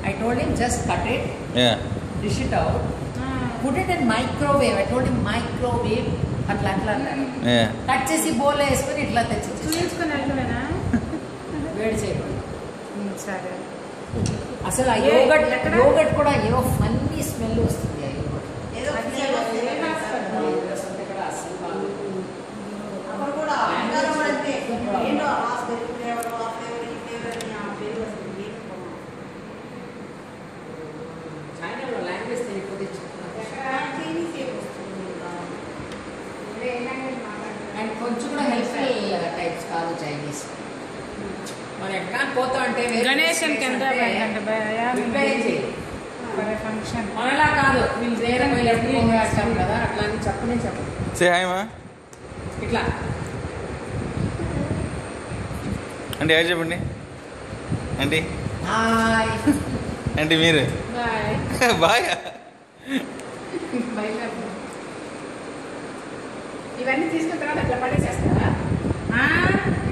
I told him just cut it, Yeah. dish it out, put it in microwave. I told him microwave. అట్లా అట్లా అన్నాడు Yeah. Cut చేసి bowl వేసుకొని ఇట్లా తెచ్చి చూపించుకొని వెళ్ళటమేనా వేడి చేయకూడదు ఉమ్, సరే అసలు ఆ ఏ- యోగట్ ఎక్కడ? యోగట్ కూడా ఏవో ఫన్నీ స్మెల్ వస్తుంది ఆ యోగట్ ఏదో అది ఫ్లేవర్ ఏ ఫ్లేవర్ హాస్పిటల్? అక్కడ కూడా అధికారం అంటే ఏంటో రాస్బెర్రీ ఫ్లేవర్ ఆ ఫ్లేవర్ ఈ ఫ్లేవర్ అని ఆ ఫ్లేవర్ అసలు ఏం బాగుంది. చైనాలో లాంగ్వేజ్ తెలియకపోతే చైనీస్ ఏ వస్తుంది ఇంకా? ఏ లాంగ్వేజ్ మాట్లాడుతున్నారు? అండ్ కొంచెం కూడా హెల్ప్ఫుల్ టైప్స్ కాదు చైనీస్ మనం ఎక్కడ పోతా అంటే వేరే గణేశన్ కింద అంటే ప్రిపేర్ చేయి. ఫంక్షన్ మనలా కాదు వీళ్ళు వేరే పోయి ఎప్పుడు అంటాం కదా అట్లా అని చెప్పనే చెప్పదు సే హాయ్ మా ఇట్లా అంటే ఏం చెప్పండి అంటే హాయ్ అంటే మీరు బాయ్ బాగా బయలుదేరు ఇవన్నీ తీసుకున్న తర్వాత అట్లా పడేసేస్తారా ఆ?